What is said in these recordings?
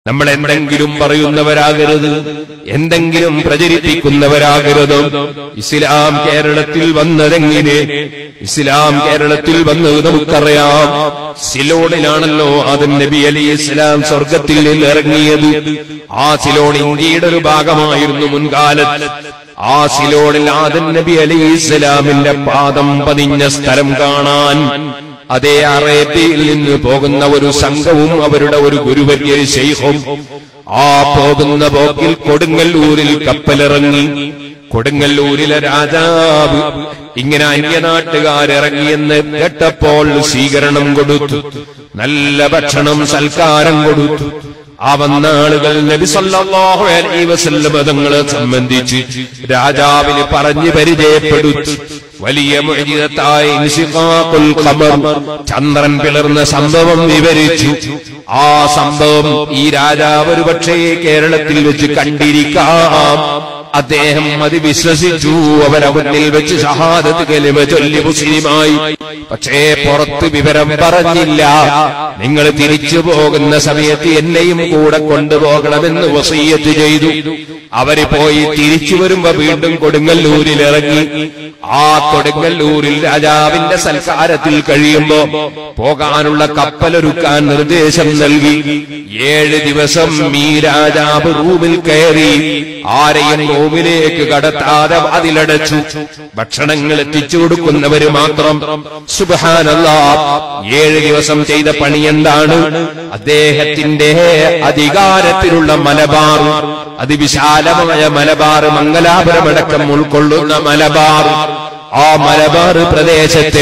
നമ്മൾ എന്തെങ്കിലും പറയുന്നവരാകരുത് എന്തെങ്കിലും പ്രചരിപ്പിക്കുന്നവരാകരുത് ഇസ്ലാം കേരളത്തിൽ വന്നതെങ്ങനെ ഇസ്ലാം കേരളത്തിൽ വന്നത് നമുക്കറിയാം സിലോണിലാണല്ലോ ആദം നബി അലി ഇസ്ലാം സ്വർഗത്തിൽ നിന്ന് ഇറങ്ങിയത് ആ സിലോൺ ഇന്ത്യയുടെ ഒരു ഭാഗമായിരുന്നു മുൻകാലത്ത് ആ സിലോണിൽ ആദം നബി അലി ഇസ്ലാമിന്റെ പാദം പതിഞ്ഞ സ്ഥലം കാണാൻ അതേ അറേബ്യയിൽ നിന്ന് പോകുന്ന ഒരു സംഘവും അവരുടെ ഒരു ഗുരുവര്യ ശൈഖും ആ പോകുന്ന പോക്കിൽ കൊടുങ്ങല്ലൂരിൽ കപ്പലിറങ്ങി കൊടുങ്ങല്ലൂരിലെ രാജാവ് ഇങ്ങനെ അന്യനാട്ടുകാരിറങ്ങിയെന്ന് കേട്ടപ്പോൾ സ്വീകരണം കൊടുത്തു നല്ല ഭക്ഷണം സൽക്കാരം കൊടുത്തു ആ വന്ന ആളുകൾ നബി സല്ലല്ലാഹു അലൈഹി വസല്ലം തങ്ങളെ സംബന്ധിച്ച് രാജാവിന് പറഞ്ഞു പരിചയപ്പെടുത്തി വലിയ മുഅ്ജിസത്തായ ഇൻസിഖാഖുൽ ഖമർ ചന്ദ്രൻ പിളർന്ന സംഭവം വിവരിച്ചു ആ സംഭവം ഈ രാജാവ് ഒരു പക്ഷേ കേരളത്തിൽ വെച്ച് കണ്ടിരിക്കാം അദ്ദേഹം അത് വിശ്വസിച്ചു അവരവനിൽ വെച്ച് ഷഹാദത്ത് കലിമ ചൊല്ലി മുസ്ലിമായി പക്ഷേ പുറത്ത് വിവരം പറഞ്ഞില്ല നിങ്ങൾ തിരിച്ചു പോകുന്ന സമയത്ത് എന്നെയും കൂടെ കൊണ്ടുപോകണമെന്ന് വസീയത്ത് ചെയ്തു അവര് പോയി തിരിച്ചു വരുമ്പോ വീണ്ടും കൊടുങ്ങല്ലൂരിൽ ഇറങ്ങി ആ കൊടുങ്ങല്ലൂരിൽ രാജാവിന്റെ സൽക്കാരത്തിൽ കഴിയുമ്പോ പോകാനുള്ള കപ്പലൊരുക്കാൻ നിർദ്ദേശം നൽകി ഏഴ് ദിവസം ഈ രാജാവ് റൂമിൽ കയറി ആരെയും റൂമിലേക്ക് കടത്താതെ അതിലടച്ചു ഭക്ഷണങ്ങൾ എത്തിച്ചു കൊടുക്കുന്നവര് മാത്രം സുബാനല്ല ഏഴ് ദിവസം ചെയ്ത പണി എന്താണ് അദ്ദേഹത്തിന്റെ അധികാരത്തിലുള്ള മലബാർ അതിവിശാലമായ മലബാർ മംഗലാപുരമടക്കം ഉൾക്കൊള്ളുന്ന മലബാർ ആ മലബാർ പ്രദേശത്തെ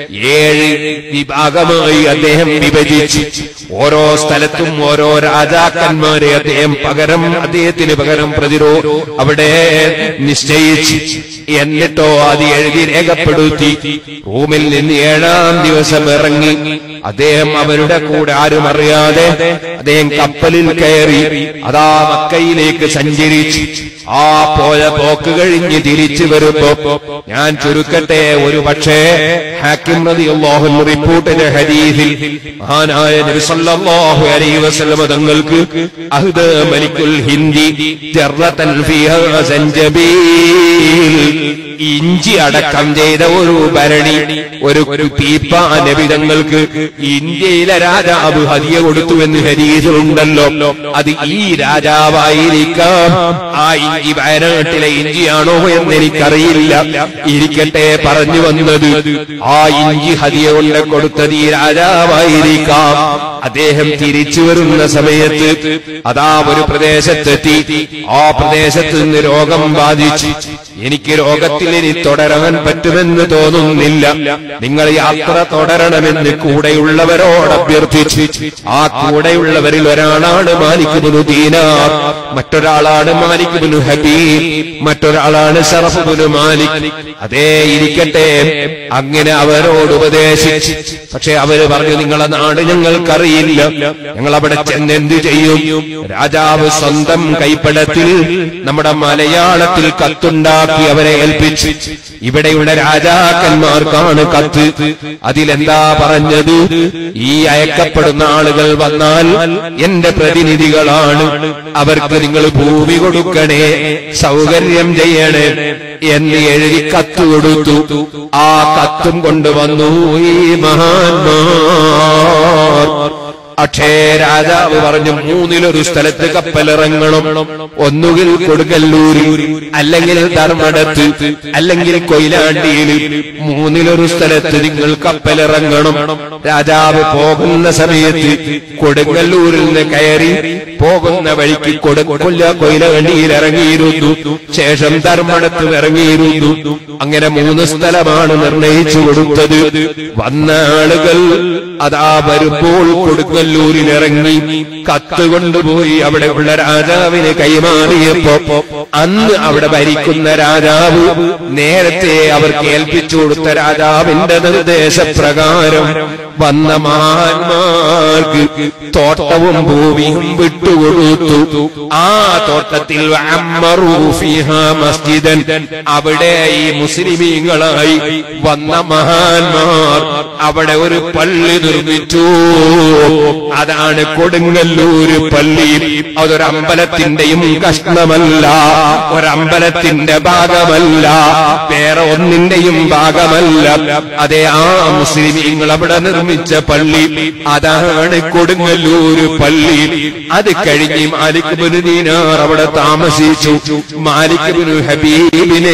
ഏഴ് വിഭാഗമായി അദ്ദേഹം വിഭജിച്ച് ഓരോ സ്ഥലത്തും ഓരോ രാജാക്കന്മാരെ അദ്ദേഹം പകരം അദ്ദേഹത്തിന് പകരം പ്രതിരോ അവിടെ നിശ്ചയിച്ച് എന്നിട്ടോ അത് എഴുതി രേഖപ്പെടുത്തി റൂമിൽ നിന്ന് ഏഴാം ദിവസം ഇറങ്ങി അദ്ദേഹം അവരുടെ കൂടെ ആരും അറിയാതെ അദ്ദേഹം കപ്പലിൽ കയറി അതാ മക്കയിലേക്ക് സഞ്ചരിച്ചു ആ പോയ പോക്ക് കഴിഞ്ഞ് തിരിച്ചു വരുമ്പോ ഞാൻ ചുരുക്കട്ടെ ഒരു പക്ഷേ ഹാക്കിം റളിയല്ലാഹു റിപ്പോർട്ടിന്റെ ഹദീസിൽ മഹാനായ നബി സല്ലല്ലാഹു അലൈഹി വസല്ലം തങ്ങൾക്ക് അഹ്ദ മലിക്കുൽ ഹിന്ദി ജർറതൻ ഫിഹാ സഞ്ചബീൽ ഇഞ്ചി അടക്കം ചെയ്ത ഒരു ഭരണി ഒരു ഒരു പീപ്പ നബിതങ്ങൾക്ക് ഇന്ത്യയിലെ രാജാവ് ഹദിയ കൊടുത്തു എന്ന് ഹരീസിലുണ്ടല്ലോ അത് ഈ രാജാവായിരിക്കാം ആ ഇഞ്ചി വയനാട്ടിലെ ഇഞ്ചിയാണോ എന്ന് എനിക്കറിയില്ല ഇരിക്കട്ടെ പറഞ്ഞു വന്നത് ആ ഇഞ്ചി ഹദിയ കൊണ്ട് കൊടുത്തത് ഈ രാജാവായിരിക്കാം അദ്ദേഹം തിരിച്ചു വരുന്ന സമയത്ത് അതാ ഒരു പ്രദേശത്തെത്തി ആ പ്രദേശത്ത് നിന്ന് രോഗം ബാധിച്ചു എനിക്ക് രോഗത്തിൽ ഇനി തുടരാൻ പറ്റുമെന്ന് തോന്നുന്നില്ല നിങ്ങൾ യാത്ര തുടരണമെന്ന് കൂടെയുള്ളവരോട് അഭ്യർത്ഥിച്ചു ആ കൂടെയുള്ളവരിൽ ഒരാളാണ് മാലിക്കുബുനു ദീനാർ മറ്റൊരാളാണ് മാലിക്കുബുനു ഹബീബ് മറ്റൊരാളാണ് ഷറഫുബുനു മാലിക് അതേ ഇരിക്കട്ടെ അങ്ങനെ അവരോട് ഉപദേശിച്ചു പക്ഷെ അവര് പറഞ്ഞു നിങ്ങളെ നാട് ഞങ്ങൾക്കറിയില്ല ഞങ്ങൾ അവിടെ ചെന്ന് എന്ത് ചെയ്യും രാജാവ് സ്വന്തം കൈപ്പടത്തിൽ നമ്മുടെ മലയാളത്തിൽ കത്തുണ്ടാക്കി അവരെ ഏൽപ്പിച്ചു ഇവിടെയുള്ള രാജാക്കന്മാർക്കാണ് കത്ത് അതിലെന്താ പറഞ്ഞത് ഈ അയക്കപ്പെടുന്ന ആളുകൾ വന്നാൽ എന്റെ പ്രതിനിധികളാണ് അവർക്ക് നിങ്ങൾ ഭൂമി കൊടുക്കണേ സൗകര്യം ചെയ്യണേ എന്ന് എഴുതി കത്ത് കൊടുത്തു ആ കത്തും കൊണ്ടുവന്നു ഈ മഹാന്മാർ പക്ഷേ രാജാവ് പറഞ്ഞു മൂന്നിലൊരു സ്ഥലത്ത് കപ്പലിറങ്ങണം ഒന്നുകിൽ കൊടുങ്ങല്ലൂരിൽ അല്ലെങ്കിൽ ധർമ്മടത്ത് അല്ലെങ്കിൽ കൊയിലാണ്ടിയിൽ മൂന്നിലൊരു സ്ഥലത്ത് നിങ്ങൾ കപ്പലിറങ്ങണം രാജാവ് പോകുന്ന സമയത്ത് കൊടുങ്ങല്ലൂരിൽ നിന്ന് കയറി പോകുന്ന വഴിക്ക് കൊടുക്കൊല്ല കൊയിലാണ്ടിയിൽ ഇറങ്ങിയിരുന്നു ശേഷം ധർമ്മടത്ത് ഇറങ്ങിയിരുന്നു അങ്ങനെ മൂന്ന് സ്ഥലമാണ് നിർണയിച്ചു കൊടുത്തത് വന്ന ആളുകൾ അതാ വരുമ്പോൾ കൊടുങ്ങല്ലൂരിൽ ഇറങ്ങി കത്ത് കൊണ്ടുപോയി അവിടെ ഉള്ള രാജാവിന് കൈമാറിയപ്പോ അന്ന് അവിടെ ഭരിക്കുന്ന രാജാവ് നേരത്തെ അവർക്ക് ഏൽപ്പിച്ചു കൊടുത്ത രാജാവിന്റെ നിർദ്ദേശപ്രകാരം വന്ന മഹാന്മാർക്ക് തോട്ടവും ഭൂമിയും വിട്ടുകൊടുത്തു ആ തോട്ടത്തിൽ അമ്മറൂ ഫീഹാ മസ്ജിദൻ അവിടെ ഈ മുസ്ലിമീങ്ങളായി വന്ന മഹാന്മാർ അവിടെ ഒരു പള്ളി നിർമ്മിച്ചു അതാണ് കൊടുങ്ങല്ലൂര് പള്ളി അതൊരു അമ്പലത്തിന്റെയും കഷ്ണമല്ല ഒരമ്പലത്തിന്റെ ഭാഗമല്ല വേറെ ഒന്നിന്റെയും ഭാഗമല്ല അതെ ആ മുസ്ലിമീങ്ങൾ അവിടെ നിർമ്മിച്ച പള്ളി അതാണ് കൊടുങ്ങല്ലൂര് പള്ളി അത് കഴിഞ്ഞ് മാലിക് ബിനു ദീനാർ അവിടെ താമസിച്ചു മാലിക് ബിനു ഹബീബിനെ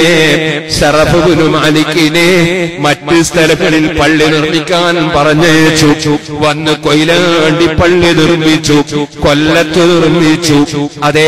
ഷറഫ് ബിനു മാലിക്കിനെ മറ്റ് സ്ഥലങ്ങളിൽ പള്ളി നിർമ്മിക്കാൻ പറഞ്ഞയച്ചു വന്ന് കൊയിലാണ്ടി പള്ളി നിർമ്മിച്ചു കൊല്ലത്ത് നിർമ്മിച്ചു അതേ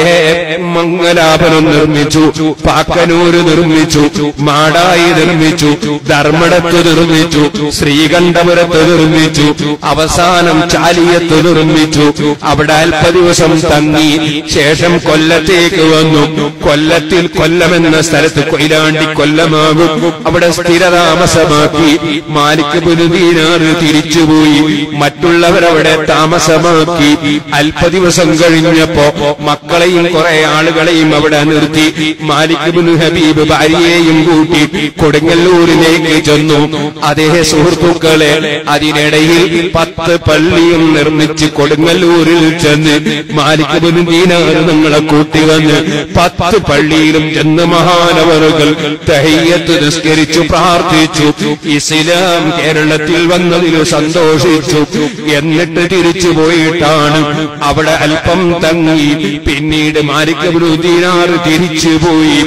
മംഗലാപുരം നിർമ്മിച്ചു പാക്കനൂര് നിർമ്മിച്ചു മാടായി നിർമ്മിച്ചു ധർമ്മടത്ത് നിർമ്മിച്ചു ശ്രീകണ്ഠപുരത്ത് നിർമ്മിച്ചു അവസാനം ചാലിയത്ത് നിർമ്മിച്ചു അവിടെ അല്പ ദിവസം തങ്ങി ശേഷം കൊല്ലത്തേക്ക് വന്നു കൊല്ലത്തിൽ കൊല്ലമെന്ന സ്ഥലത്ത് കൊയിലാണ്ടി കൊല്ലമാകും അവിടെ സ്ഥിരതാമസമാക്കി മാലിക് പുനുദീനാറ് തിരിച്ചുപോയി മറ്റുള്ളവരവിടെ താമസമാക്കി അല്പ ദിവസം കഴിഞ്ഞപ്പോ മക്കളെയും കുറെ ആളുകളെയും അവിടെ നിർത്തി മാലിക് ബിൻ ഹബീബ് ഭാര്യയെയും കൂട്ടി കൊടുങ്ങല്ലൂരിലേക്ക് ചെന്നു അതേ സുഹൃത്തുക്കളെ അതിനിടയിൽ പത്ത് പള്ളിയും നിർമ്മിച്ച് കൊടുങ്ങല്ലൂരിൽ ചെന്ന് മാലിക് ബിൻ ദീനാർ നിങ്ങളെ കൂട്ടി വന്ന് പത്ത് പള്ളിയിലും ചെന്ന് മഹാനവറുകൾ തഹയ്യത്ത് നിസ്കരിച്ചു പ്രാർത്ഥിച്ചു ഇസ്ലാം കേരളത്തിൽ വന്നതിൽ സന്തോഷിച്ചു എന്നിട്ട് തിരിച്ചു പോയിട്ടാണ് അവിടെ അല്പം തങ്ങി പിന്നീട് മാലിക്കബുദ്ദീനാർ തിരിച്ചുപോയി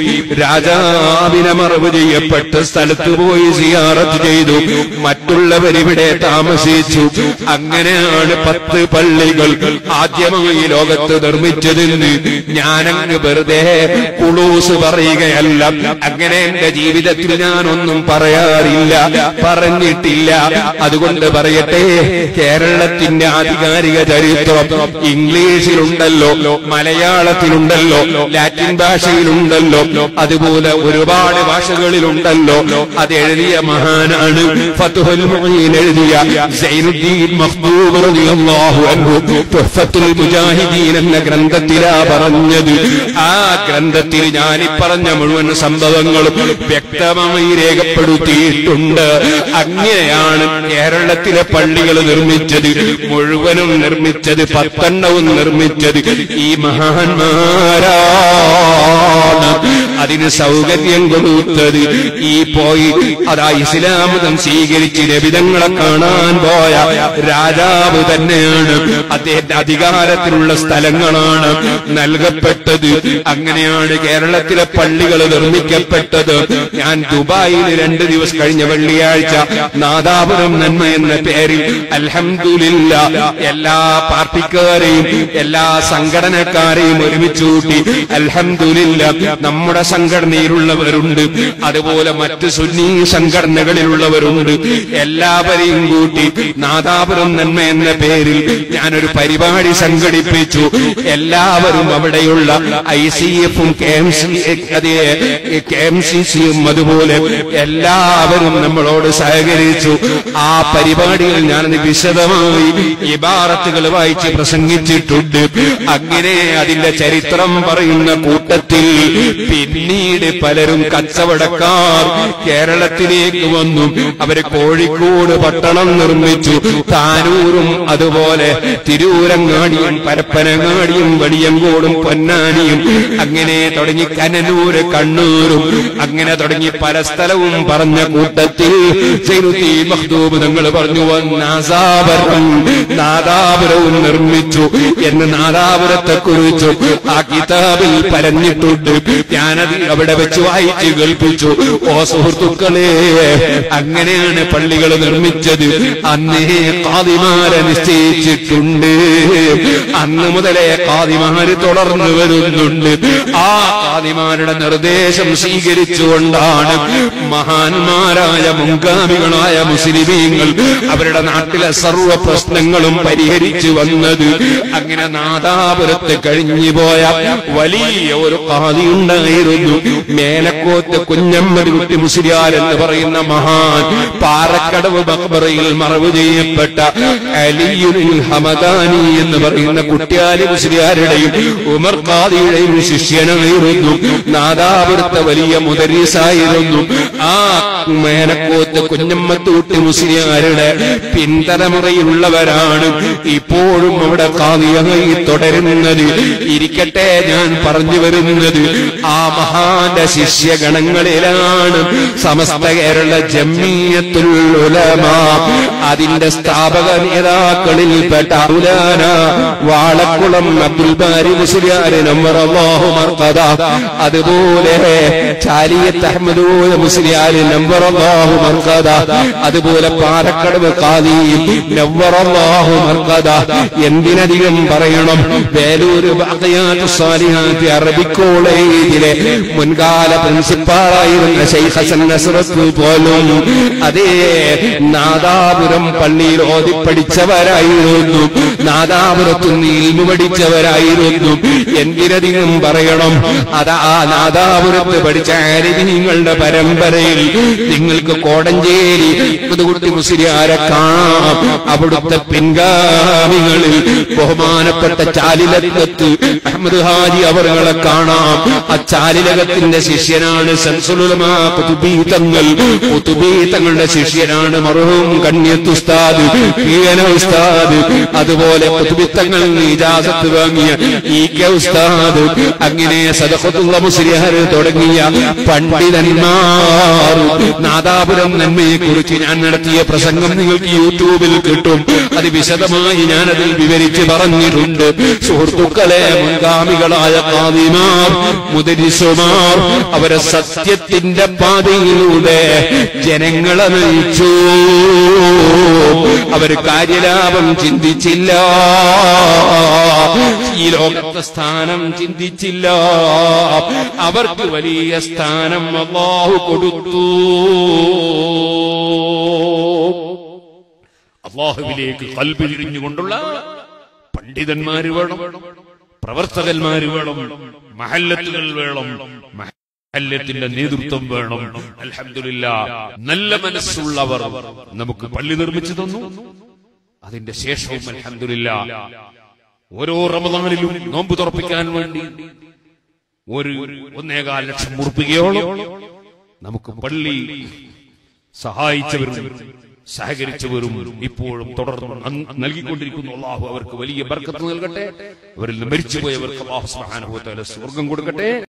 രാജാവിനെ മറവ് ചെയ്യപ്പെട്ട സ്ഥലത്ത് പോയി സിയാറത്ത് ചെയ്തു മറ്റുള്ളവരിവിടെ താമസിച്ചു അങ്ങനെയാണ് പത്ത് പള്ളികൾ ആദ്യമായി ലോകത്ത് നിർമ്മിച്ചതെന്ന് ഞാനങ്ങ് വെറുതെ കുളൂസ് പറയുകയല്ല അങ്ങനെ എന്റെ ജീവിതത്തിൽ ഞാനൊന്നും പറയാറില്ല പറഞ്ഞിട്ടില്ല അതുകൊണ്ട് പറയട്ടെ കേരളത്തിന്റെ ആധികാരിക ചരിത്രം ഇംഗ്ലീഷിലുണ്ടല്ലോ മലയാളത്തിലുണ്ടല്ലോ ലാറ്റിൻ ഭാഷയിലുണ്ടല്ലോ അതുപോലെ ഒരുപാട് ഭാഷകളിലുണ്ടല്ലോ അത് എഴുതിയ മഹാനാണ് ഫതുഹുൽ മുഈൻ എഴുതിയ സൈനുദ്ദീൻ മഖ്ദൂം റളിയല്ലാഹു അൻഹു തുഹ്ഫത്തുൽ മുജാഹിദീൻ എന്ന ഗ്രന്ഥത്തിലാ പറഞ്ഞത് ആ ഗ്രന്ഥത്തിൽ ഞാൻ ഈ പറഞ്ഞ മുഴുവൻ സംഭവങ്ങളും വ്യക്തമായി രേഖപ്പെടുത്തിയിട്ടുണ്ട് അങ്ങനെയാണ് കേരളത്തിലെ പള്ളികൾ നിർമ്മിച്ചത് മുഴുവനും നിർമ്മിച്ചത് പത്തെണ്ണവും നിർമ്മിച്ചത് ഈ മഹാന്മാരാണ് അതിന് സൗകര്യം കൊടുത്തത് ഈ പോയി അതാ ഇസ്ലാം മതം സ്വീകരിച്ച് ലഭിതങ്ങളെ കാണാൻ പോയ രാജാവ് തന്നെയാണ് അദ്ദേഹത്തിന്റെ അധികാരത്തിലുള്ള സ്ഥലങ്ങളാണ് നൽകപ്പെട്ടത് അങ്ങനെയാണ് കേരളത്തിലെ പള്ളികൾ നിർമ്മിക്കപ്പെട്ടത് ഞാൻ ദുബായിൽ രണ്ട് ദിവസം കഴിഞ്ഞ വെള്ളിയാഴ്ച നാദാപുരം നന്മ എന്ന പേരിൽ അൽഹംദുലില്ല എല്ലാ പാർട്ടിക്കാരെയും എല്ലാ സംഘടനക്കാരെയും ഒരുമിച്ച് കൂട്ടി അൽഹംദുലില്ല നമ്മുടെ സംഘടനയിലുള്ളവരുണ്ട് അതുപോലെ മറ്റ് സുന്നി സംഘടനകളിലുള്ളവരുണ്ട് എല്ലാവരെയും കൂട്ടി നാദാപുരം നന്മ എന്ന പേരിൽ ഞാനൊരു പരിപാടി സംഘടിപ്പിച്ചു എല്ലാവരും അവിടെയുള്ള ഐ സി എഫും കെ എം സി അതേ കെ എം സി സിയും അതുപോലെ എല്ലാവരും നമ്മളോട് സഹകരിച്ചു ആ പരിപാടിയിൽ ഞാനത് വിശദമായി ഇബാറത്തുകൾ വായിച്ച് പ്രസംഗിച്ചിട്ടുണ്ട് അങ്ങനെ അതിന്റെ ചരിത്രം പറയുന്ന കൂട്ടത്തിൽ പിന്നീട് പലരും കച്ചവടക്കാർ കേരളത്തിലേക്ക് വന്നു അവര് കോഴിക്കോട് പട്ടണം നിർമ്മിച്ചു താനൂരും അതുപോലെ തിരൂരങ്ങാടിയും പരപ്പനങ്ങാടിയും വടിയങ്കോടും പൊന്നാനിയും അങ്ങനെ തുടങ്ങി കനനൂര് കണ്ണൂരും അങ്ങനെ തുടങ്ങി പല സ്ഥലവും പറഞ്ഞ കൂട്ടത്തിൽ സൈനുദ്ദീൻ മഖ്ദൂബ് നിങ്ങൾ പറഞ്ഞു നാസാപുരം നാദാപുരവും നിർമ്മിച്ചു എന്ന് നാദാപുരത്തെ കുറിച്ചു ആ കിതാബിൽ പറഞ്ഞിട്ടുണ്ട് ഞാനത് അവിടെ വെച്ച് വായിച്ച് കേൾപ്പിച്ചു ഓ സുഹൃത്തുക്കളെ അങ്ങനെയാണ് പള്ളികൾ നിർമ്മിച്ചത് അന്നേ കാതിമാരെ നിശ്ചയിച്ചിട്ടുണ്ട് അന്ന് മുതലേ കാതിമാര് തുടർന്നു വരുന്നുണ്ട് ആ കാതിമാരുടെ നിർദ്ദേശം സ്വീകരിച്ചുകൊണ്ടാണ് മഹാന്മാരായ മുൻഗാമികളായ മുസ്ലിമീങ്ങൾ അവരുടെ നാട്ടിലെ സർവ്വ പ്രശ്നങ്ങളും പരിഹരിച്ചു വന്നത് അങ്ങനെ നാദാപുരത്ത് കഴിഞ്ഞുപോയ വലിയ ഒരു കാതി ഉണ്ടായിരുന്നു മേലക്കോത്ത് കുഞ്ഞമ്മദ് കുട്ടി മുസ്ലിയാർ എന്ന് പറയുന്ന മഹാൻ പാറക്കടവ് മക്ബറയിൽ മറവ് ചെയ്യപ്പെട്ട അലിയുൽ ഹമദാനി എന്ന് പറയുന്ന കുട്ടിയാലി മുസ്ലിയാരുടെയും ഉമർ ഖാദിയുടെയും ശിഷ്യനായിരുന്നു നാദാപുരത്തെ വലിയ മുദരീസായിരുന്നു ആ മേനക്കോത്ത് കുഞ്ഞമ്മത്തൂട്ടി മുസ്ലിയാരുടെ പിന്തലമുറയിലുള്ളവരാണ് ഇപ്പോഴും അവിടെ കാതിയായി തുടരുന്നത് ഇരിക്കട്ടെ ഞാൻ പറഞ്ഞു വരുന്നത് ആ മഹാന്റെ ശിഷ്യഗണങ്ങളിലാണ് സമസ്ത കേരള ജമ്മിയത്തുൽ ഉലമ അതിന്റെ സ്ഥാപക നേതാക്കളിൽപ്പെട്ട ഉലാന വാളക്കുളം അബ്ദുൽ ബാരി മുസ്ലിയാര് നമ്പർ അള്ളാഹു മർക്കദ അതുപോലെ ചാലിയത്ത് അഹമ്മദൂല മുസ്ലിയാര് നമ്പർ അള്ളാഹു മർക്കദ അതുപോലെ പാലക്കടവ് കാദി നവർ അള്ളാഹു മർക്കദ എന്തിനധികം പറയണം വേലൂര് ബാഖിയാത്ത് സ്വാലിഹാത്ത് അറബി കോളേജിലെ മുൻകാല പ്രിൻസിപ്പാളായിരുന്ന ശൈഖ് ഹസൻ നസ്രത്ത് പോലും അതേ നാദാപുരം പള്ളിയിൽ ഓതി പഠിച്ചവരായിരുന്നു നാദാപുരത്ത് നീൽമു പഠിച്ചവരായിരുന്നു എന്തിനധികം പറയണം അതാ ആ നാദാപുരത്ത് പഠിച്ച ആരിനിങ്ങളുടെ പരമ്പരയിൽ നിങ്ങൾക്ക് കോടഞ്ചേരി പുതുകുട്ടി മുസ്ലിയാരെ കാണാം അവിടുത്തെ പിൻഗാമികളിൽ ബഹുമാനപ്പെട്ട ചാലിലകത്ത് അഹമ്മദ് ഹാജി അവറുകളെ കാണാം ആ ചാലിലകത്തിന്റെ ശിഷ്യനാണ് ശംസുലുലമാ പുതുബീതങ്ങൾ പുതുബീതങ്ങളുടെ ശിഷ്യനാണ് മറുഹും കണ്യത്ത് ഉസ്താദ് പീയന ഉസ്താദ് അതുപോലെ പുതുബിത്തങ്ങൾ ഇജാസത്ത് വാങ്ങിയ ഈ കെ ഉസ്താദ് അങ്ങനെ സദഖത്തുള്ള മുസ്ലിഹർ തുടങ്ങിയ പണ്ഡിതന്മാർ നാദാപുരം നന്മയെ കുറിച്ച് ഞാൻ നടത്തിയ പ്രസംഗം നിങ്ങൾക്ക് യൂട്യൂബിൽ കിട്ടും അത് വിശദമായി ഞാനതിൽ വിവരിച്ച് പറഞ്ഞിട്ടുണ്ട് സുഹൃത്തുക്കളെ മുൻഗാമികളായ കാദിമാർ മുദരിസുമാർ അവരെ സത്യത്തിന്റെ പാതയിലൂടെ ജനങ്ങളെ നയിച്ചു അവർ കാര്യലാഭം ചിന്തിച്ചില്ല ഈ ലോകത്തെ സ്ഥാനം ചിന്തിച്ചില്ല അവർക്ക് വലിയ സ്ഥാനം അള്ളാഹു കൊടുത്തു അള്ളാഹുവിലേക്ക് കൽബ് തിരിഞ്ഞുകൊണ്ടുള്ള പണ്ഡിതന്മാര് വേണം പ്രവർത്തകന്മാര് വേണം മഹല്ലത്തുകൾ വേണം മഹല്ലത്തിന്റെ നേതൃത്വം വേണം അൽഹംദുലില്ല നല്ല മനസ്സുള്ളവർ നമുക്ക് പള്ളി നിർമ്മിച്ചു തന്നു അതിന്റെ ശേഷവും അൽഹംദുലില്ല ഓരോ റമദാനിലും നോമ്പ് തുറപ്പിക്കാൻ വേണ്ടി ഒരു ഒന്നേകാൽ ലക്ഷം ഉറുപ്പികയോളം നമുക്ക് പള്ളി സഹായിച്ചവരും സഹകരിച്ചവരും ഇപ്പോഴും തുടർന്ന് നൻ- നൽകിക്കൊണ്ടിരിക്കുന്നു അള്ളാഹു അവർക്ക് വലിയ ബർക്കത്ത് നൽകട്ടെ അവരിൽ നിന്ന് മരിച്ചുപോയവർക്ക് അള്ളാഹു സുബ്ഹാനഹു വ തആല സ്വർഗം കൊടുക്കട്ടെ